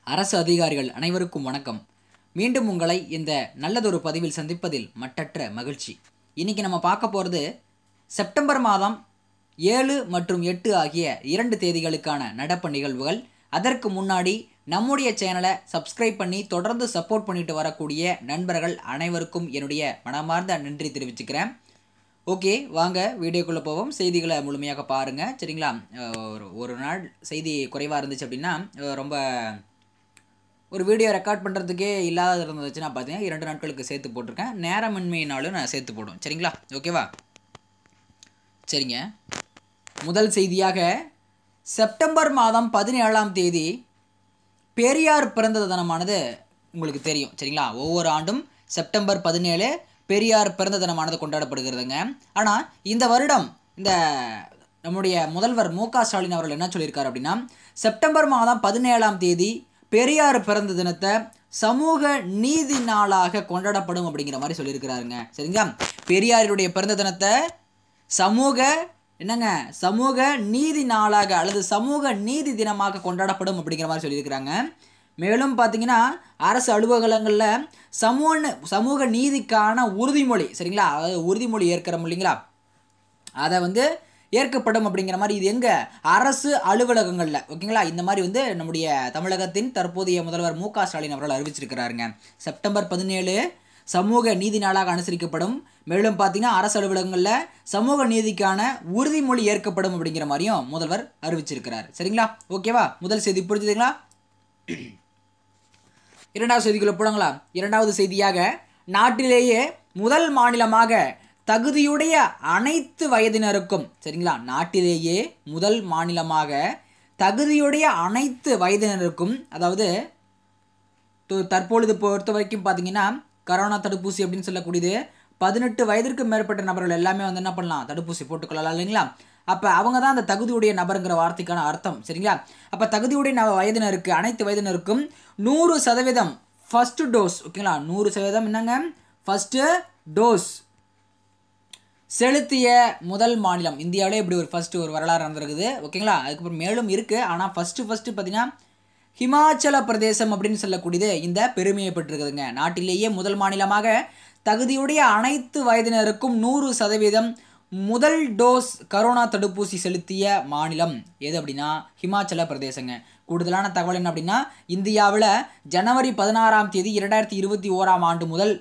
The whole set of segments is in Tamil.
அரசு அதிகாரிகள் அனைவருக்கும் வணக்கம் மீண்டும் உங்களை இந்த நல்லதொரு பதிவில் சந்திப்பதில் மட்டற்ற மகிழ்ச்சி இன்னைக்கு நம்ம பார்க்க போகிறது செப்டம்பர் மாதம் ஏழு மற்றும் எட்டு ஆகிய இரண்டு தேதிகளுக்கான நடப்பு நிகழ்வுகள் அதற்கு முன்னாடி நம்முடைய சேனலை சப்ஸ்கிரைப் பண்ணி தொடர்ந்து சப்போர்ட் பண்ணிட்டு வரக்கூடிய நண்பர்கள் அனைவருக்கும் என்னுடைய மனமார்ந்த நன்றி தெரிவிச்சுக்கிறேன் ஓகே வாங்க வீடியோக்குள்ளே போவோம் செய்திகளை முழுமையாக பாருங்கள் சரிங்களா அஹ் ஒரு ஒரு நாள் செய்தி குறைவாக இருந்துச்சு அப்படின்னா அஹ் ரொம்ப ஒரு வீடியோ ரெக்கார்ட் பண்ணுறதுக்கே இல்லாத இருந்துச்சுன்னா பார்த்தீங்கன்னா இரண்டு நாட்களுக்கு சேர்த்து போட்டிருக்கேன் நேரமின்மையினாலும் நான் சேர்த்து போடுவேன் சரிங்களா ஓகேவா சரிங்க முதல் செய்தியாக செப்டம்பர் மாதம் பதினேழாம் தேதி பெரியார் பிறந்த தினமானது உங்களுக்கு தெரியும் சரிங்களா ஒவ்வொரு ஆண்டும் செப்டம்பர் பதினேழு பெரியார் பிறந்த தினமானது கொண்டாடப்படுகிறதுங்க ஆனால் இந்த வருடம் இந்த நம்முடைய முதல்வர் மு க ஸ்டாலின் அவர்கள் என்ன சொல்லியிருக்காரு அப்படின்னா செப்டம்பர் மாதம் பதினேழாம் தேதி பெரியார் பிறந்த தினத்தை சமூக நீதி நாளாக கொண்டாடப்படும் அப்படிங்கிற மாதிரி சொல்லியிருக்கிறாருங்க சரிங்களா பெரியாருடைய பிறந்த தினத்தை சமூக என்னங்க சமூக நீதி நாளாக அல்லது சமூக நீதி தினமாக கொண்டாடப்படும் அப்படிங்கிற மாதிரி சொல்லியிருக்கிறாங்க மேலும் பார்த்தீங்கன்னா அரசு அலுவலகங்களில் சமூக சமூக நீதிக்கான உறுதிமொழி சரிங்களா அதாவது உறுதிமொழி ஏற்கிறோம் இல்லைங்களா அதை வந்து ஏற்கப்படும் அப்படிங்கிற மாதிரி இது எங்கே அரசு அலுவலகங்களில் ஓகேங்களா இந்த மாதிரி வந்து நம்முடைய தமிழகத்தின் தற்போதைய முதல்வர் மு க ஸ்டாலின் அவர்கள் அறிவிச்சிருக்கிறாருங்க செப்டம்பர் பதினேழு சமூக நீதி நாளாக அனுசரிக்கப்படும் மேலும் பார்த்தீங்கன்னா அரசு அலுவலகங்களில் சமூக நீதிக்கான உறுதிமொழி ஏற்கப்படும் அப்படிங்கிற மாதிரியும் முதல்வர் அறிவிச்சிருக்கிறார் சரிங்களா ஓகேவா முதல் செய்தி புரிஞ்சுதுங்களா இரண்டாவது செய்திக்குள்ள போடுங்களா இரண்டாவது செய்தியாக நாட்டிலேயே முதல் மாநிலமாக தகுதியுடைய அனைத்து வயதினருக்கும் சரிங்களா நாட்டிலேயே முதல் மாநிலமாக தகுதியுடைய அனைத்து வயதினருக்கும் அதாவது து- தற்பொழுது பொறுத்த வரைக்கும் பார்த்தீங்கன்னா கரோனா தடுப்பூசி அப்படின்னு சொல்லக்கூடியது பதினெட்டு வயதிற்கு மேற்பட்ட நபர்கள் எல்லாமே வந்து என்ன பண்ணலாம் தடுப்பூசி போட்டுக்கொள்ளலாம் இல்லைங்களா அப்போ அவங்க தான் அந்த தகுதியுடைய நபருங்கிற வார்த்தைக்கான அர்த்தம் சரிங்களா அப்போ தகுதியுடைய ந வயதினருக்கு அனைத்து வயதினருக்கும் நூறு சதவீதம் ஃபஸ்ட்டு டோஸ் ஓகேங்களா நூறு சதவீதம் என்னங்க ஃபஸ்ட்டு டோஸ் செலுத்திய முதல் மாநிலம் இந்தியாவிலே இப்படி ஒரு ஃபர்ஸ்ட் ஒரு வரலாறு நடந்திருக்குது ஓகேங்களா அதுக்கப்புறம் மேலும் இருக்குது ஆனால் ஃபஸ்ட்டு ஃபஸ்ட்டு பார்த்தீங்கன்னா ஹிமாச்சல பிரதேசம் அப்படின்னு சொல்லக்கூடியது இந்த பெருமையை பெற்றிருக்குதுங்க நாட்டிலேயே முதல் மாநிலமாக தகுதியுடைய அனைத்து வயதினருக்கும் நூறு சதவீதம் முதல் டோஸ் கரோனா தடுப்பூசி செலுத்திய மாநிலம் எது அப்படின்னா ஹிமாச்சல பிரதேசங்க கூடுதலான தகவல் என்ன அப்படின்னா இந்தியாவில் ஜனவரி பதினாறாம் தேதி இரண்டாயிரத்தி இருபத்தி ஓராம் ஆண்டு முதல்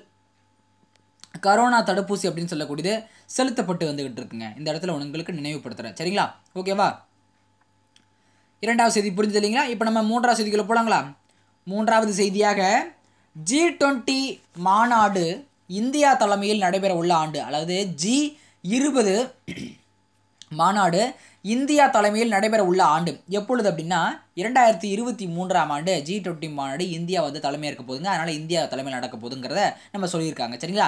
கரோனா தடுப்பூசி அப்படின்னு சொல்லக்கூடியது செலுத்தப்பட்டு வந்துகிட்டு இருக்குங்க இந்த இடத்துல உங்களுக்கு நினைவுபடுத்துகிறேன் சரிங்களா ஓகேவா இரண்டாவது செய்தி புரிஞ்சது இல்லைங்களா இப்போ நம்ம மூன்றாவது செய்திக்குள்ள போலாங்களா மூன்றாவது செய்தியாக ஜி டுவெண்ட்டி மாநாடு இந்தியா தலைமையில் நடைபெற உள்ள ஆண்டு அதாவது ஜி இருபது மாநாடு இந்தியா தலைமையில் நடைபெற உள்ள ஆண்டு எப்பொழுது அப்படின்னா இரண்டாயிரத்தி இருபத்தி மூன்றாம் ஆண்டு ஜி டுவெண்ட்டி மாநாடு இந்தியா வந்து தலைமையேற்க போகுதுங்க அதனால் இந்தியா தலைமையில் நடக்க போகுதுங்கிறத நம்ம சொல்லியிருக்காங்க சரிங்களா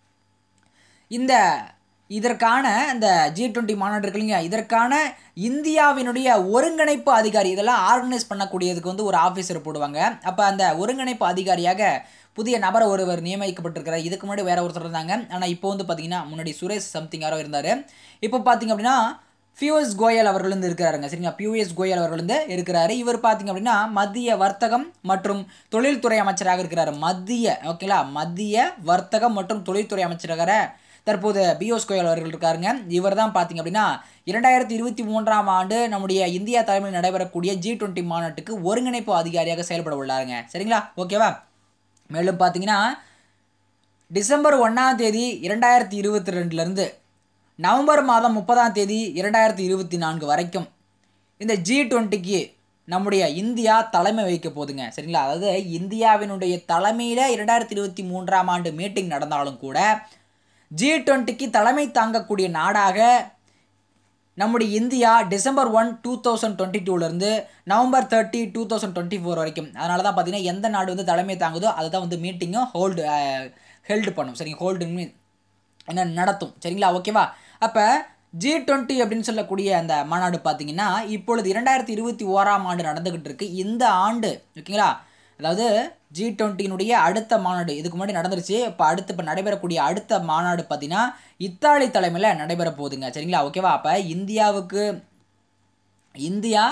இந்த இதற்கான இந்த ஜி டுவெண்ட்டி மாநாடு இருக்கு இல்லைங்க இதற்கான இந்தியாவினுடைய ஒருங்கிணைப்பு அதிகாரி இதெல்லாம் ஆர்கனைஸ் பண்ணக்கூடியதுக்கு வந்து ஒரு ஆஃபீஸர் போடுவாங்க அப்போ அந்த ஒருங்கிணைப்பு அதிகாரியாக புதிய நபர் ஒருவர் நியமிக்கப்பட்டிருக்கிறார் இதுக்கு முன்னாடி வேற ஒருத்தர் இருந்தாங்க ஆனால் இப்போ வந்து பார்த்தீங்கன்னா முன்னாடி சுரேஷ் சம்திங் யாரோ இருந்தார் இப்போ பார்த்தீங்க அப்படின்னா பியூஎஸ் கோயல் அவர்கள் வந்து இருக்கிறாருங்க சரிங்களா பியூஎஸ் கோயல் அவர்கள் வந்து இருக்கிறாரு இவர் பார்த்தீங்க அப்படின்னா மத்திய வர்த்தகம் மற்றும் தொழில்துறை அமைச்சராக இருக்கிறாரு மத்திய ஓகேங்களா மத்திய வர்த்தகம் மற்றும் தொழில்துறை அமைச்சராக தற்போது பியூஷ் கோயல் அவர்கள் இருக்காருங்க இவர் தான் பார்த்தீங்க அப்படின்னா இரண்டாயிரத்தி இருபத்தி மூன்றாம் ஆண்டு நம்முடைய இந்தியா தலைமையில் நடைபெறக்கூடிய ஜி டுவெண்ட்டி மாநாட்டுக்கு ஒருங்கிணைப்பு அதிகாரியாக செயல்பட உள்ளாருங்க சரிங்களா ஓகேவா மேலும் பார்த்தீங்கன்னா டிசம்பர் ஒன்றாம் தேதி இரண்டாயிரத்தி இருபத்தி ரெண்டுலேருந்து நவம்பர் மாதம் முப்பதாம் தேதி இரண்டாயிரத்தி இருபத்தி நான்கு வரைக்கும் இந்த ஜி டுவெண்ட்டிக்கு நம்முடைய இந்தியா தலைமை வைக்க போகுதுங்க சரிங்களா அதாவது இந்தியாவினுடைய தலைமையில் இரண்டாயிரத்தி இருபத்தி மூன்றாம் ஆண்டு மீட்டிங் நடந்தாலும் கூட ஜி டுவெண்ட்டிக்கு தலைமை தாங்கக்கூடிய நாடாக நம்முடைய India December one two thousand twenty டூலேருந்து November thirty two thousand twenty four வரைக்கும் அதனால தான் பார்த்தீங்கன்னா எந்த நாடு வந்து தலைமை தாங்குதோ அதுதான் வந்து மீட்டிங்கும் ஹோல்டு ஹெல்டு பண்ணும் சரிங்க ஹோல்டு என்ன நடத்தும் சரிங்களா ஓகேவா அப்போ ஜி டுவெண்ட்டி அப்படின்னு சொல்லக்கூடிய அந்த மாநாடு பார்த்தீங்கன்னா இப்பொழுது இரண்டாயிரத்தி இருபத்தி ஓராம் ஆண்டு நடந்துக்கிட்டு இருக்கு இந்த ஆண்டு ஓகேங்களா அதாவது ஜி டுவெண்ட்டினுடைய அடுத்த மாநாடு இதுக்கு முன்னாடி நடந்துருச்சு இப்போ அடுத்து இப்போ நடைபெறக்கூடிய அடுத்த மாநாடு பார்த்தீங்கன்னா இத்தாலி தலைமையில் நடைபெற போகுதுங்க சரிங்களா ஓகேவா அப்போ இந்தியாவுக்கு இந்தியா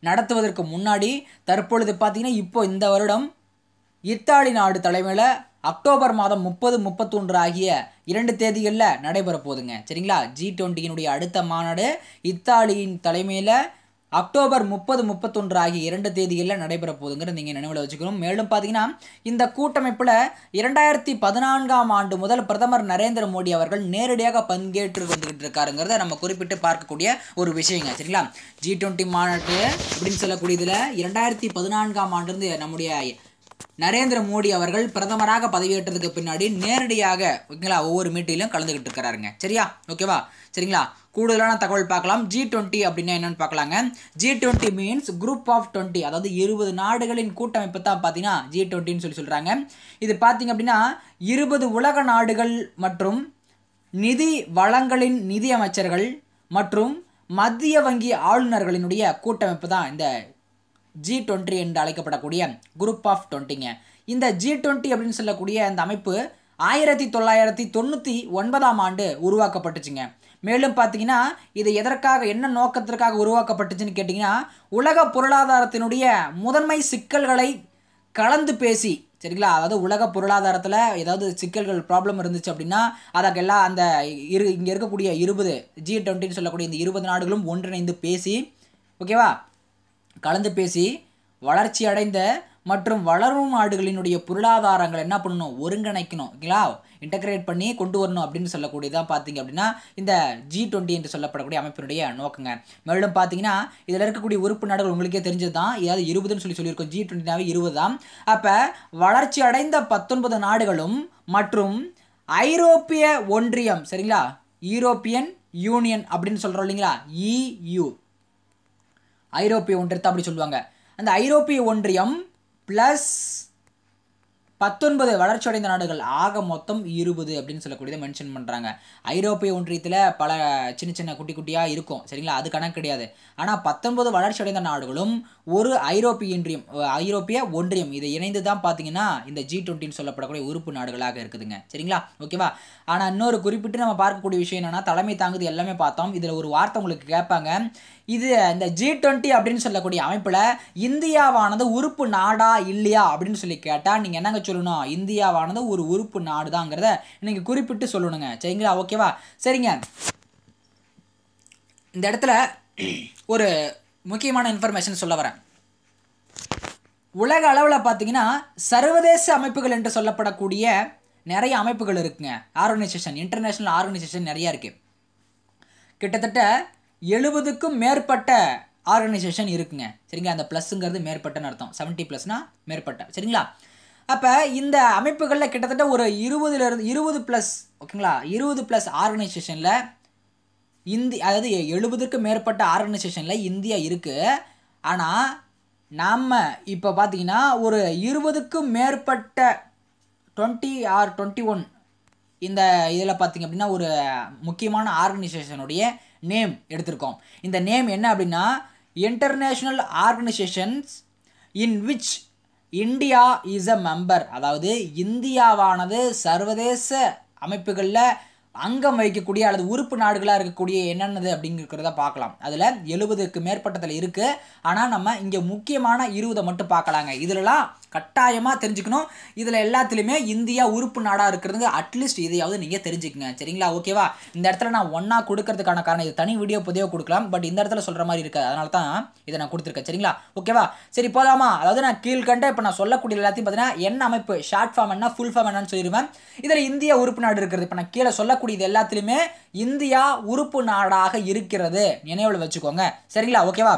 நடத்துவதற்கு முன்னாடி தற்பொழுது பார்த்தீங்கன்னா இப்போ இந்த வருடம் இத்தாலி நாடு தலைமையில் அக்டோபர் மாதம் முப்பது முப்பத்தொன்று ஆகிய இரண்டு தேதிகளில் நடைபெற போகுதுங்க சரிங்களா ஜி டுவெண்ட்டியினுடைய அடுத்த மாநாடு இத்தாலியின் தலைமையில் அக்டோபர் முப்பது முப்பத்தொன்று ஆகிய இரண்டு தேதிகளில் நடைபெற போகுதுங்கிறது நீங்கள் நினைவில் வச்சுக்கணும் மேலும் பார்த்தீங்கன்னா இந்த கூட்டமைப்பில் இரண்டாயிரத்தி பதினான்காம் ஆண்டு முதல் பிரதமர் நரேந்திர மோடி அவர்கள் நேரடியாக பங்கேற்று வந்துகிட்டு இருக்காருங்கிறத நம்ம குறிப்பிட்டு பார்க்கக்கூடிய ஒரு விஷயங்க சரிங்களா ஜி டுவெண்ட்டி மாநாட்டு அப்படின்னு சொல்லக்கூடியதில் இரண்டாயிரத்தி பதினான்காம் ஆண்டிலிருந்து நம்முடைய நரேந்திர மோடி அவர்கள் பிரதமராக பதவியேற்றதுக்கு பின்னாடி நேரடியாக ஓகேங்களா ஒவ்வொரு மீட்டிலும் கலந்துக்கிட்டு இருக்கிறாருங்க சரியா ஓகேவா சரிங்களா கூடுதலான தகவல் பார்க்கலாம் ஜி டுவெண்ட்டி அப்படின்னா என்னன்னு பார்க்கலாங்க G twenty means group of twenty அதாவது இருபது நாடுகளின் கூட்டமைப்பு தான் பார்த்தீங்கன்னா ஜி டுவெண்ட்டின்னு சொல்லி சொல்கிறாங்க இது பார்த்தீங்க அப்படின்னா இருபது உலக நாடுகள் மற்றும் நிதி வளங்களின் நிதி அமைச்சர்கள் மற்றும் மத்திய வங்கி ஆளுநர்களினுடைய கூட்டமைப்பு தான் இந்த ஜி டுவெண்ட்டி என்று அழைக்கப்படக்கூடிய குரூப் ஆஃப் டுவெண்ட்டிங்க இந்த ஜி டுவெண்ட்டி அப்படின்னு சொல்லக்கூடிய அந்த அமைப்பு ஆயிரத்தி தொள்ளாயிரத்தி தொண்ணூற்றி ஒன்பதாம் ஆண்டு உருவாக்கப்பட்டுச்சுங்க மேலும் பார்த்தீங்கன்னா இது எதற்காக என்ன நோக்கத்திற்காக உருவாக்கப்பட்டுச்சுன்னு கேட்டிங்கன்னா உலக பொருளாதாரத்தினுடைய முதன்மை சிக்கல்களை கலந்து பேசி சரிங்களா அதாவது உலக பொருளாதாரத்தில் ஏதாவது சிக்கல்கள் ப்ராப்ளம் இருந்துச்சு அப்படின்னா அதற்கெல்லாம் அந்த இரு இங்கே இருக்கக்கூடிய இருபது ஜி டுவெண்ட்டின்னு சொல்லக்கூடிய இந்த இருபது நாடுகளும் ஒன்றிணைந்து பேசி ஓகேவா கலந்து பேசி வளர்ச்சி அடைந்த மற்றும் வளரும் நாடுகளினுடைய பொருளாதாரங்களை என்ன பண்ணணும் ஒருங்கிணைக்கணும் ஓகேங்களா இன்டகிரேட் பண்ணி கொண்டு வரணும் அப்படின்னு சொல்லக்கூடியதான் பார்த்தீங்க அப்படின்னா இந்த ஜி டுவெண்ட்டி என்று சொல்லப்படக்கூடிய அமைப்பினுடைய நோக்கங்க மேலும் பார்த்தீங்கன்னா இதில் இருக்கக்கூடிய உறுப்பு நாடுகள் உங்களுக்கே தெரிஞ்சது தான் ஏதாவது இருபதுன்னு சொல்லி சொல்லியிருக்கோம் ஜி டுவெண்ட்டினாவே இருபது தான் அப்போ வளர்ச்சி அடைந்த பத்தொன்பது நாடுகளும் மற்றும் ஐரோப்பிய ஒன்றியம் சரிங்களா யூரோப்பியன் யூனியன் அப்படின்னு சொல்கிறோம் இல்லைங்களா இயு ஐரோப்பிய ஒன்றியத்தை அப்படி சொல்லுவாங்க அந்த ஐரோப்பிய ஒன்றியம் ப்ளஸ் பத்தொன்பது வளர்ச்சியடைந்த நாடுகள் ஆக மொத்தம் இருபது அப்படின்னு சொல்லக்கூடியதை மென்ஷன் பண்ணுறாங்க ஐரோப்பிய ஒன்றியத்தில் பல சின்ன சின்ன குட்டி குட்டியாக இருக்கும் சரிங்களா அது கணக்கு கிடையாது ஆனால் பத்தொன்பது வளர்ச்சியடைந்த நாடுகளும் ஒரு ஐரோப்பிய ஒன்றியம் ஐரோப்பிய ஒன்றியம் இதை இணைந்து தான் பார்த்தீங்கன்னா இந்த ஜி டுவெண்ட்டின்னு சொல்லப்படக்கூடிய உறுப்பு நாடுகளாக இருக்குதுங்க சரிங்களா ஓகேவா ஆனால் இன்னொரு குறிப்பிட்டு நம்ம பார்க்கக்கூடிய விஷயம் என்னென்னா தலைமை தாங்குது எல்லாமே பார்த்தோம் இதில் ஒரு வார்த்தை உங்களுக்கு கேட்பாங்க இது இந்த ஜி டுவெண்ட்டி அப்படின்னு சொல்லக்கூடிய அமைப்பில் இந்தியாவானது உறுப்பு நாடா இல்லையா அப்படின்னு சொல்லி கேட்டால் நீங்கள் என்னங்க சொல்லணும் இந்தியாவானது ஒரு உறுப்பு நாடு தாங்கிறத நீங்கள் குறிப்பிட்டு சொல்லணுங்க சரிங்களா ஓகேவா சரிங்க இந்த இடத்துல ஒரு முக்கியமான இன்ஃபர்மேஷன் சொல்ல வரேன் உலக அளவில் பார்த்தீங்கன்னா சர்வதேச அமைப்புகள் என்று சொல்லப்படக்கூடிய நிறைய அமைப்புகள் இருக்குங்க ஆர்கனைசேஷன் இன்டர்நேஷ்னல் ஆர்கனைசேஷன் நிறையா இருக்குது கிட்டத்தட்ட எழுபதுக்கும் மேற்பட்ட ஆர்கனைசேஷன் இருக்குங்க சரிங்களா அந்த ப்ளஸ்ஸுங்கிறது மேற்பட்டன்னு அர்த்தம் செவன்ட்டி ப்ளஸ்னால் மேற்பட்ட சரிங்களா அப்போ இந்த அமைப்புகளில் கிட்டத்தட்ட ஒரு இருபதுலேருந்து இருபது ப்ளஸ் ஓகேங்களா இருபது ப்ளஸ் ஆர்கனைசேஷனில் இந்தி அதாவது எழுபதுக்கும் மேற்பட்ட ஆர்கனைசேஷனில் இந்தியா இருக்குது ஆனால் நாம் இப்போ பார்த்தீங்கன்னா ஒரு இருபதுக்கும் மேற்பட்ட டுவெண்ட்டி ஆர் டுவெண்ட்டி ஒன் இந்த இதில் பார்த்தீங்க அப்படின்னா ஒரு முக்கியமான ஆர்கனைசேஷனுடைய நேம் எடுத்திருக்கோம் இந்த நேம் என்ன அப்படின்னா international organisations in which India is a member அதாவது இந்தியாவானது சர்வதேச அமைப்புகளில் அங்கம் வகிக்கக்கூடிய அல்லது உறுப்பு நாடுகளாக இருக்கக்கூடிய என்னென்னது அப்படிங்கிறத பார்க்கலாம் அதில் எழுபதுக்கு மேற்பட்டதில் இருக்குது ஆனால் நம்ம இங்கே முக்கியமான இருபதை மட்டும் பார்க்கலாங்க இதிலலாம் கட்டாயமாக தெரிஞ்சுக்கணும் இதில் எல்லாத்துலேயுமே இந்தியா உறுப்பு நாடாக இருக்கிறதுங்க அட்லீஸ்ட் இதையாவது நீங்கள் தெரிஞ்சுக்கங்க சரிங்களா ஓகேவா இந்த இடத்துல நான் ஒன்றா கொடுக்கறதுக்கான காரணம் இது தனி வீடியோ புதிய கொடுக்கலாம் பட் இந்த இடத்துல சொல்கிற மாதிரி இருக்காது அதனால தான் இதை நான் கொடுத்துருக்கேன் சரிங்களா ஓகேவா சரி போதாமா அதாவது நான் கீழ்கண்ட இப்போ நான் சொல்லக்கூடிய எல்லாத்தையும் பார்த்தீங்கன்னா என்ன அமைப்பு ஷார்ட் ஃபார்ம் என்ன ஃபுல் ஃபார்ம் என்னன்னு சொல்லிடுவேன் இதில் இந்தியா உறுப்பு நாடு இருக்கிறது இப்போ நான் கீழே சொல்லக்கூடியது எல்லாத்துலேயுமே இந்தியா உறுப்பு நாடாக இருக்கிறது நினைவில் வச்சுக்கோங்க சரிங்களா ஓகேவா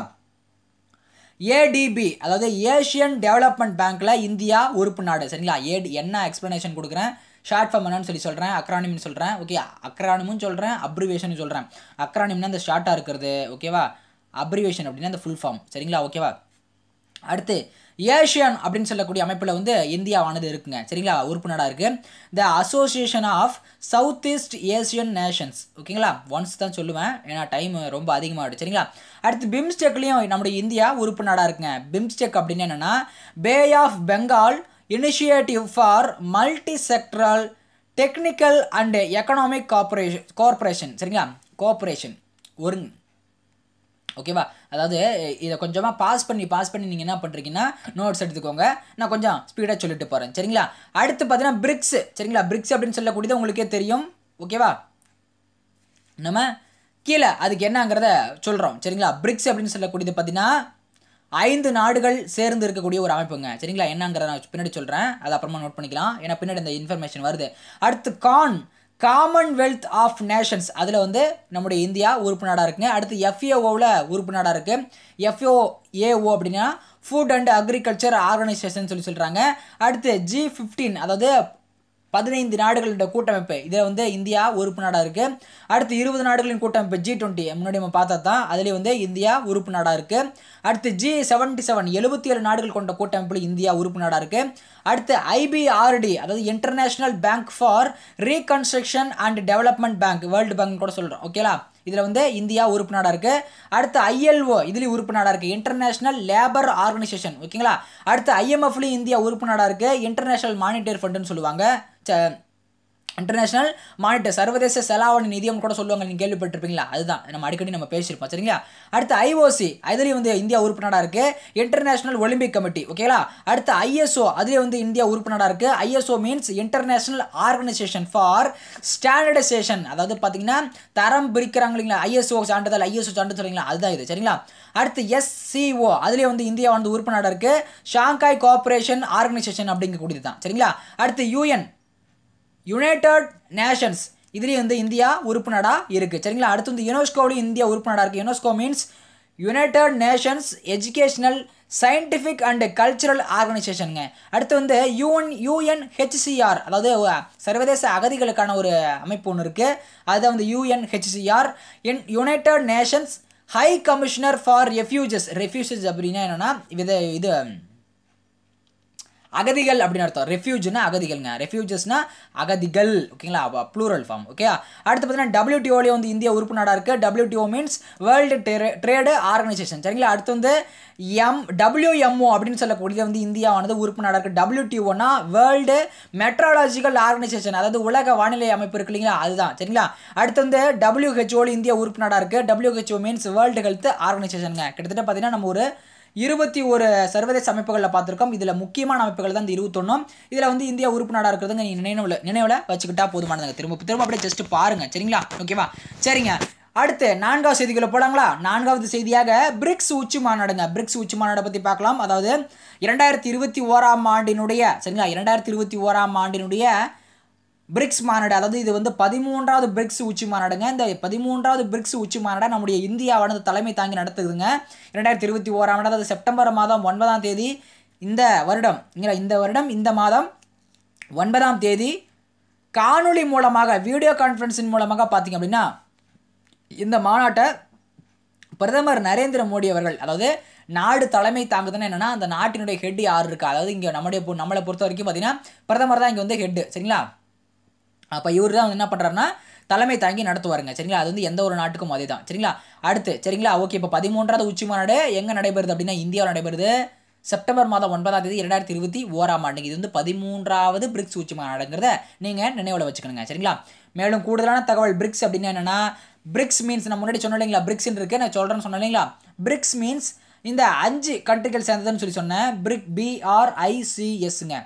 ஏடிபி அதாவது ஏஷியன் டெவலப்மெண்ட் பேங்க்கில் இந்தியா உறுப்பு நாடு சரிங்களா ஏடி என்ன எக்ஸ்ப்ளனேஷன் கொடுக்குறேன் ஷார்ட் ஃபார்ம் என்னன்னு சொல்லி சொல்கிறேன் அக்ரானிம்னு சொல்கிறேன் ஓகே அக்ரானிமும் சொல்கிறேன் அப்ரிவேஷன் சொல்கிறேன் அக்ரானிம்னா இந்த ஷார்ட்டாக இருக்கிறது ஓகேவா அப்ரிவேஷன் அப்படின்னா இந்த ஃபுல் ஃபார்ம் சரிங்களா ஓகேவா அடுத்து ஏஷியன் அப்படின்னு சொல்லக்கூடிய அமைப்பில் வந்து இந்தியாவானது இருக்குங்க சரிங்களா உறுப்பு நாடாக இருக்குது the Association of South East Asian Nations ஓகேங்களா ஒன்ஸ் தான் சொல்லுவேன் ஏன்னா டைம் ரொம்ப அதிகமாகிடுது சரிங்களா அடுத்து பிம்ஸ்டெக்லேயும் நம்முடைய இந்தியா உறுப்பு நாடாக இருக்குங்க பிம்ஸ்டெக் அப்படின்னு என்னென்னா bay of Bengal initiative for multi sectoral technical and economic corporation corporation சரிங்களா கோஆப்ரேஷன் ஒருங் ஓகேவா அதாவது இதை கொஞ்சமாக பாஸ் பண்ணி பாஸ் பண்ணி நீங்கள் என்ன பண்ணுறீங்கன்னா நோட்ஸ் எடுத்துக்கோங்க நான் கொஞ்சம் ஸ்பீடாக சொல்லிட்டு போகிறேன் சரிங்களா அடுத்து பார்த்தீங்கன்னா பிரிக்ஸ் சரிங்களா பிரிக்ஸ் அப்படின்னு சொல்லக்கூடியது உங்களுக்கே தெரியும் ஓகேவா நம்ம கீழே அதுக்கு என்னங்கிறத சொல்கிறோம் சரிங்களா பிரிக்ஸ் அப்படின்னு சொல்லக்கூடியது பார்த்தீங்கன்னா ஐந்து நாடுகள் சேர்ந்து இருக்கக்கூடிய ஒரு அமைப்புங்க சரிங்களா என்னங்கிறத நான் பின்னாடி சொல்கிறேன் அது அப்புறமா நோட் பண்ணிக்கலாம் ஏன்னா பின்னாடி இந்த இன்ஃபர்மேஷன் வருது அடுத்து கான் காமன்வெல்த் ஆஃப் நேஷன்ஸ் அதில் வந்து நம்முடைய இந்தியா உறுப்பு நாடாக இருக்குங்க அடுத்து எஃப்ஏஓவில் உறுப்பு நாடாக இருக்குது எஃப்ஓ ஏஓ அப்படின்னா ஃபுட் அண்ட் அக்ரிகல்ச்சர் ஆர்கனைசேஷன் சொல்லி சொல்கிறாங்க அடுத்து ஜி ஃபிஃப்டீன் அதாவது பதினைந்து நாடுகளோட கூட்டமைப்பு இதில் வந்து இந்தியா உறுப்பு நாடாக இருக்குது அடுத்து இருபது நாடுகளின் கூட்டமைப்பு ஜி டுவெண்ட்டி முன்னாடி நம்ம பார்த்தா தான் அதுலேயே வந்து இந்தியா உறுப்பு நாடாக இருக்குது அடுத்து ஜி செவன்டி செவன் எழுபத்தி ஏழு நாடுகள் கொண்ட கூட்டமைப்பில் இந்தியா உறுப்பு நாடாக இருக்குது அடுத்து ஐபிஆர்டி அதாவது international bank for reconstruction and development bank world bank கூட சொல்கிறோம் ஓகேலா இதில் வந்து இந்தியா உறுப்பு நாடாக இருக்குது அடுத்து ஐஎல்ஓ இதுலேயும் உறுப்பு நாடாக இருக்குது இன்டர்நேஷ்னல் லேபர் ஆர்கனைசேஷன் ஓகேங்களா அடுத்து ஐஎம்எஃப்லேயும் இந்தியா உறுப்பு நாடாக இருக்குது இன்டர்நேஷ்னல் மானிட்டரி ஃபண்டுன்னு சொல்லுவாங்க ச இன்டர்நேஷனல் மானிட்டர் சர்வதேச செலாவணி நிதியம் கூட சொல்லுவாங்க நீங்கள் கேள்விப்பட்டிருப்பீங்களா அதுதான் நம்ம அடிக்கடி நம்ம பேசியிருப்போம் சரிங்களா அடுத்து ஐஓசி அதுலேயும் வந்து இந்தியா உறுப்பு நாடாக இருக்குது இன்டர்நேஷனல் ஒலிம்பிக் கமிட்டி ஓகேங்களா அடுத்து ஐஎஸ்ஓ அதுலேயும் வந்து இந்தியா உறுப்பு நாடாக இருக்குது ISO means international organisation for standardisation அதாவது பார்த்தீங்கன்னா தரம் பிரிக்கிறாங்க இல்லைங்களா ஐஎஸ்ஓ சான்றிதழ் ஐஎஸ்ஓ சான்றிதழ் சொல்றீங்களா அதுதான் இது சரிங்களா அடுத்து எஸ்சிஓ அதுலேயே வந்து இந்தியா வந்து உறுப்பு நாடாக இருக்குது ஷாங்காய் கோஆப்ரேஷன் ஆர்கனைசேஷன் அப்படிங்கக்கூடியது தான் சரிங்களா அடுத்து யூஎன் யுனைடெட் நேஷன்ஸ் இதுலேயும் வந்து இந்தியா உறுப்பு நாடாக இருக்குது சரிங்களா அடுத்து வந்து யுனெஸ்கோவிலையும் இந்தியா உறுப்பு நாடாக இருக்குது UNESCO means united nations educational scientific and cultural ஆர்கனைசேஷனுங்க அடுத்து வந்து யூஎன் யூஎன்ஹெச்சிஆர் அதாவது சர்வதேச அகதிகளுக்கான ஒரு அமைப்பு ஒன்று இருக்குது அதுதான் வந்து UNHCR in united nations high commissioner for refugees refugees அப்படின்னா என்னென்னா இது இது அகதிகள் அப்படின்னு அர்த்தம் ரெஃப்யூஜ்னா அகதிகள்ங்க ரெஃப்யூஜஸ்னா அகதிகள் ஓகேங்களா ப்ளூரல் ஃபார்ம் ஓகே அடுத்து பார்த்தீங்கன்னா டபிள்யூடிஓலேயே வந்து இந்தியா உறுப்பு நாடாக இருக்குது WTO means world trade organisation சரிங்களா அடுத்து வந்து எம் டபிள்யூஎம்ஓ அப்படின்னு சொல்லக்கூடியது வந்து இந்தியாவானது உறுப்பு நாடாக இருக்குது டபிள்யூடிஓனா வேர்ல்டு மெட்ராலஜிக்கல் ஆர்கனைசேஷன் அதாவது உலக வானிலை அமைப்பு இருக்கு இல்லைங்களா அதுதான் சரிங்களா அடுத்து வந்து டபிள்யூஹெச்ஓல இந்தியா உறுப்பு நாடாக இருக்குது டபிள்யூஹெச்ஓ மீன்ஸ் வேர்ல்டு ஹெல்த் ஆர்கனைசேஷனுங்க கிட்டத்தட்ட பார்த்தீங்கன்னா நம்ம ஒரு இருபத்தி ஒரு சர்வதேச அமைப்புகளில் பார்த்துருக்கோம் இதில் முக்கியமான அமைப்புகள் தான் இந்த இருபத்தொன்னும் இதில் வந்து இந்தியா உறுப்பு நாடாக இருக்கிறதுங்க நீங்கள் நினைவில் நினைவில் வச்சுக்கிட்டா போதுமானதுங்க திரும்ப திரும்ப அப்படியே ஜஸ்ட் பாருங்கள் சரிங்களா ஓகேவா சரிங்க அடுத்து நான்காவது செய்திகளை போலாங்களா நான்காவது செய்தியாக பிரிக்ஸ் உச்சி மாநாடுங்க பிரிக்ஸ் உச்சி மாநாடை பற்றி பார்க்கலாம் அதாவது இரண்டாயிரத்தி இருபத்தி ஓராம் ஆண்டினுடைய சரிங்களா இரண்டாயிரத்தி இருபத்தி ஓராம் ஆண்டினுடைய பிரிக்ஸ் மாநாடு அதாவது இது வந்து பதிமூன்றாவது பிரிக்ஸ் உச்சி மாநாடுங்க இந்த பதிமூன்றாவது பிரிக்ஸ் உச்சி மாநாடை நம்முடைய இந்தியாவானது தலைமை தாங்கி நடத்துதுங்க ரெண்டாயிரத்தி இருபத்தி ஓராம் ஆண்டு அதாவது செப்டம்பர் மாதம் ஒன்பதாம் தேதி இந்த வருடம் இங்கே இந்த வருடம் இந்த மாதம் ஒன்பதாம் தேதி காணொளி மூலமாக வீடியோ கான்ஃபரன்ஸின் மூலமாக பார்த்தீங்க அப்படின்னா இந்த மாநாட்டை பிரதமர் நரேந்திர மோடி அவர்கள் அதாவது நாடு தலைமை தாங்குதுன்னா என்னென்னா அந்த நாட்டினுடைய ஹெட் யார் இருக்கா அதாவது இங்கே நம்முடைய நம்மளை பொறுத்த வரைக்கும் பார்த்தீங்கன்னா பிரதமர் தான் இங்கே வந்து ஹெட்டு சரிங்களா அப்போ இவர் தான் வந்து என்ன பண்ணுறாருன்னா தலைமை தாங்கி நடத்துவாருங்க சரிங்களா அது வந்து எந்த ஒரு நாட்டுக்கும் அதே தான் சரிங்களா அடுத்து சரிங்களா ஓகே இப்போ பதிமூன்றாவது உச்சி மாநாடு எங்கே நடைபெறுது அப்படின்னா இந்தியாவில் நடைபெறுது செப்டம்பர் மாதம் ஒன்பதாம் தேதி இரண்டாயிரத்தி இருபத்தி ஓராம் ஆண்டுங்க இது வந்து பதிமூன்றாவது பிரிக்ஸ் உச்சி மாநாடுங்கிறத நீங்கள் நினைவில் வச்சுக்கணுங்க சரிங்களா மேலும் கூடுதலான தகவல் பிரிக்ஸ் அப்படின்னா என்னென்னா பிரிக்ஸ் மீன்ஸ் நான் முன்னாடி சொன்னேன் இல்லைங்களா பிரிக்ஸ்ன்னு இருக்கு நான் சொல்கிறேன்னு சொன்னேன் இல்லைங்களா பிரிக்ஸ் மீன்ஸ் இந்த அஞ்சு கண்ட்ரிகள் சேர்ந்ததுன்னு சொல்லி சொன்னேன் பிரிக் பிஆர்ஐசிஎஸ்ங்க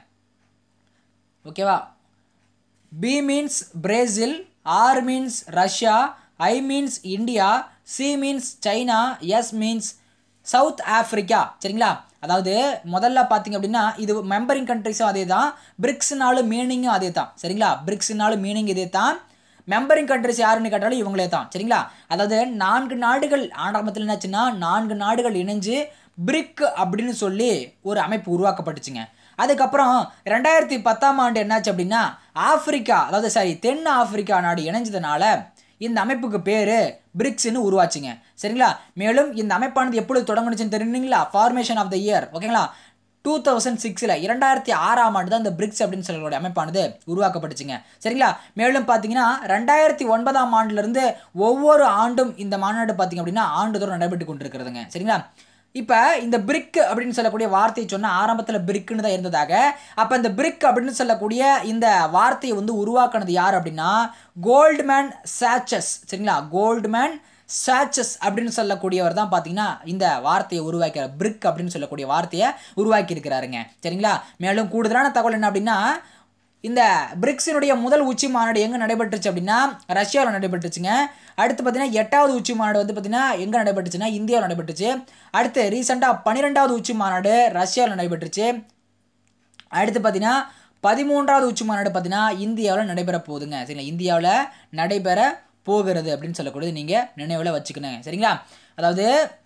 ஓகேவா B means Brazil R means Russia I means India C means China S means South Africa சரிங்களா அதாவது முதல்ல பார்த்தீங்க அப்படின்னா இது மெம்பரிங் கண்ட்ரிஸும் அதே தான் பிரிக்ஸ்னாலும் மீனிங்கும் அதே தான் சரிங்களா பிரிக்ஸ்னாலும் மீனிங் இதே தான் மெம்பரிங் கண்ட்ரிஸ் யாருன்னு கேட்டாலும் இவங்களே தான் சரிங்களா அதாவது நான்கு நாடுகள் ஆரம்பத்தில் என்னாச்சுன்னா நான்கு நாடுகள் இணைஞ்சு பிரிக் அப்படின்னு சொல்லி ஒரு அமைப்பு உருவாக்கப்பட்டுச்சுங்க அதுக்கப்புறம் ரெண்டாயிரத்தி பத்தாம் ஆண்டு என்னாச்சு அப்படின்னா ஆப்பிரிக்கா அதாவது சாரி தென் ஆப்பிரிக்கா நாடு இணைஞ்சதுனால இந்த அமைப்புக்கு பேர் பிரிக்ஸ்னு உருவாச்சுங்க சரிங்களா மேலும் இந்த அமைப்பானது எப்பொழுது தொடங்குனுச்சுன்னு தெரியுங்களா ஃபார்மேஷன் ஆஃப் த இயர் ஓகேங்களா டூ தௌசண்ட் சிக்ஸில் இரண்டாயிரத்தி ஆறாம் ஆண்டு தான் இந்த பிரிக்ஸ் அப்படின்னு சொல்லக்கூடிய அமைப்பானது உருவாக்கப்பட்டுச்சுங்க சரிங்களா மேலும் பார்த்தீங்கன்னா ரெண்டாயிரத்தி ஒன்பதாம் ஆண்டுலேருந்து ஒவ்வொரு ஆண்டும் இந்த மாநாடு பார்த்தீங்க அப்படின்னா ஆண்டுதோறும் நடைபெற்று கொண்டிருக்கிறதுங்க சரிங்களா இப்போ இந்த பிரிக் அப்படின்னு சொல்லக்கூடிய வார்த்தையை சொன்னால் ஆரம்பத்தில் பிரிக்குன்னு தான் இருந்ததாக அப்போ இந்த பிரிக் அப்படின்னு சொல்லக்கூடிய இந்த வார்த்தையை வந்து உருவாக்குனது யார் அப்படின்னா கோல்ட்மேன் சாச்சஸ் சரிங்களா கோல்ட்மேன் சாச்சஸ் அப்படின்னு சொல்லக்கூடியவர் தான் பார்த்தீங்கன்னா இந்த வார்த்தையை உருவாக்கிறார் பிரிக் அப்படின்னு சொல்லக்கூடிய வார்த்தையை உருவாக்கி இருக்கிறாருங்க சரிங்களா மேலும் கூடுதலான தகவல் என்ன அப்படின்னா இந்த பிரிக்ஸினுடைய முதல் உச்சி மாநாடு எங்கே நடைபெற்றுச்சு அப்படின்னா ரஷ்யாவில் நடைபெற்றுச்சுங்க அடுத்து பார்த்தீங்கன்னா எட்டாவது உச்சி மாநாடு வந்து பார்த்தீங்கன்னா எங்கே நடைபெற்றுச்சுன்னா இந்தியாவில் நடைபெற்றுச்சு அடுத்து ரீசெண்டாக பன்னிரெண்டாவது உச்சி மாநாடு ரஷ்யாவில் நடைபெற்றுச்சு அடுத்து பார்த்தீங்கன்னா பதிமூன்றாவது உச்சி மாநாடு பார்த்தீங்கன்னா இந்தியாவில் நடைபெற போகுதுங்க சரிங்களா இந்தியாவில் நடைபெற போகிறது அப்படின்னு சொல்லக்கூடியது நீங்கள் நினைவில் வச்சுக்கணுங்க சரிங்களா அதாவது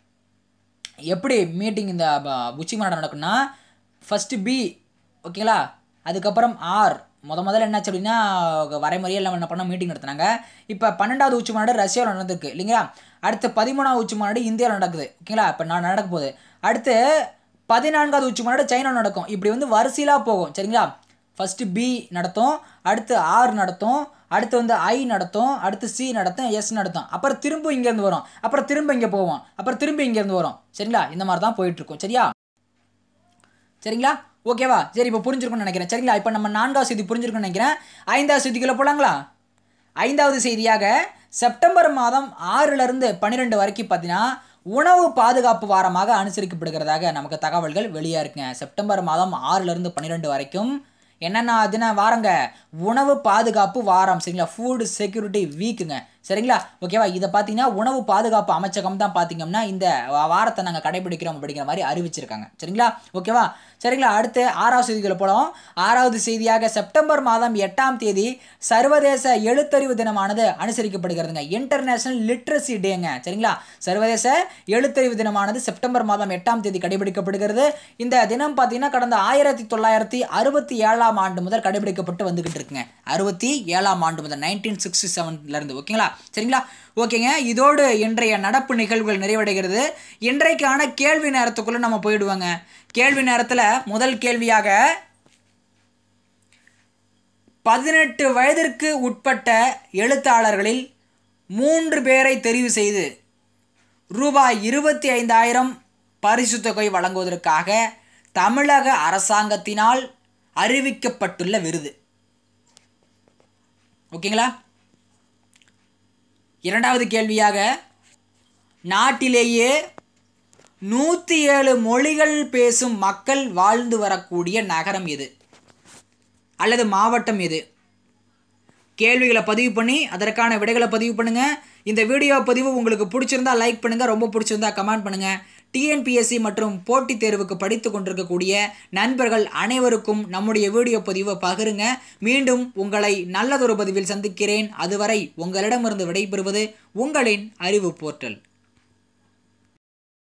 எப்படி மீட்டிங் இந்த ப- உச்சி மாநாடு நடக்கும்னா ஃபஸ்ட்டு பி ஓகேங்களா அதுக்கப்புறம் ஆர் முத முதல்ல என்னாச்சு அப்படின்னா வரைமுறையே எல்லாம் என்ன பண்ண மீட்டிங் நடத்துனாங்க இப்போ பன்னெண்டாவது உச்சி மாநாடு ரஷ்யாவில் நடந்திருக்கு இல்லைங்களா அடுத்து பதிமூணாவது உச்சி மாநாடு இந்தியாவில் நடக்குது ஓகேங்களா இப்போ நான் நடக்க போகுது அடுத்து பதினான்காவது உச்சி மாநாடு சைனா நடக்கும் இப்படி வந்து வரிசையிலாக போகும் சரிங்களா ஃபஸ்ட்டு பி நடத்தும் அடுத்து ஆர் நடத்தும் அடுத்து வந்து ஐ நடத்தும் அடுத்து சி நடத்தும் எஸ் நடத்தும் அப்புறம் திரும்ப இங்கேருந்து வரும் அப்புறம் திரும்ப இங்கே போவோம் அப்புறம் திரும்ப இங்கேருந்து வரும் சரிங்களா இந்த மாதிரி தான் போயிட்டுருக்கும் சரியா சரிங்களா ஓகேவா சரி இப்போ புரிஞ்சிருக்கும்னு நினைக்கிறேன் சரிங்களா இப்போ நம்ம நான்காவது செய்தி புரிஞ்சிருக்கும்னு நினைக்கிறேன் ஐந்தாவது செய்திக்குள்ள போலாங்களா ஐந்தாவது செய்தியாக செப்டம்பர் மாதம் ஆறிலிருந்து பன்னிரெண்டு வரைக்கும் பார்த்தீங்கன்னா உணவு பாதுகாப்பு வாரமாக அனுசரிக்கப்படுகிறதாக நமக்கு தகவல்கள் வெளியாக இருக்குங்க செப்டம்பர் மாதம் ஆறிலிருந்து பன்னிரெண்டு வரைக்கும் என்னென்ன தின வாரங்க உணவு பாதுகாப்பு வாரம் சரிங்களா ஃபுட் செக்யூரிட்டி வீக்குங்க சரிங்களா ஓகேவா இதை பார்த்தீங்கன்னா உணவு பாதுகாப்பு அமைச்சகம் தான் பார்த்தீங்கன்னா இந்த வா- வாரத்தை நாங்கள் கடைபிடிக்கிறோம் அப்படிங்கிற மாதிரி அறிவிச்சிருக்காங்க சரிங்களா ஓகேவா சரிங்களா அடுத்து ஆறாவது செய்திகளை போலாம் ஆறாவது செய்தியாக செப்டம்பர் மாதம் எட்டாம் தேதி சர்வதேச எழுத்தறிவு தினமானது அனுசரிக்கப்படுகிறதுங்க இன்டர்நேஷனல் லிட்ரஸி டேங்க சரிங்களா சர்வதேச எழுத்தறிவு தினமானது செப்டம்பர் மாதம் எட்டாம் தேதி கடைபிடிக்கப்படுகிறது இந்த தினம் பார்த்தீங்கன்னா கடந்த ஆயிரத்தி தொள்ளாயிரத்தி அறுபத்தி ஏழாம் ஆண்டு முதல் கடைபிடிக்கப்பட்டு வந்துகிட்டு இருக்குங்க அறுபத்தி ஏழாம் ஆண்டு முதல் நைன்டீன் சிக்ஸ்டி செவன்லேருந்து ஓகேங்களா சரிங்களா ஓகேங்க இதோடு இன்றைய நடப்பு நிகழ்வுகள் நிறைவடைகிறது இன்றைக்கான கேள்வி நேரத்துக்குள்ளே நம்ம போயிடுவோங்க கேள்வி நேரத்தில் முதல் கேள்வியாக பதினெட்டு வயதிற்கு உட்பட்ட எழுத்தாளர்களில் மூன்று பேரை தெரிவு செய்து ரூபாய் இருபத்தி ஐந்தாயிரம் பரிசு தொகை வழங்குவதற்காக தமிழக அரசாங்கத்தினால் அறிவிக்கப்பட்டுள்ள விருது ஓகேங்களா இரண்டாவது கேள்வியாக நாட்டிலேயே நூற்றி ஏழு மொழிகள் பேசும் மக்கள் வாழ்ந்து வரக்கூடிய நகரம் எது அல்லது மாவட்டம் எது கேள்விகளை பதிவு பண்ணி அதற்கான விடைகளை பதிவு பண்ணுங்கள் இந்த வீடியோ பதிவு உங்களுக்கு பிடிச்சிருந்தா லைக் பண்ணுங்கள் ரொம்ப பிடிச்சிருந்தா கமெண்ட் பண்ணுங்கள் டிஎன்பிஎஸ்சி மற்றும் போட்டித் தேர்வுக்கு படித்து கொண்டிருக்கக்கூடிய நண்பர்கள் அனைவருக்கும் நம்முடைய வீடியோ பதிவை பகிருங்க மீண்டும் உங்களை நல்லதொரு பதிவில் சந்திக்கிறேன் அதுவரை உங்களிடமிருந்து விடைபெறுவது உங்களின் அறிவு போர்ட்டல்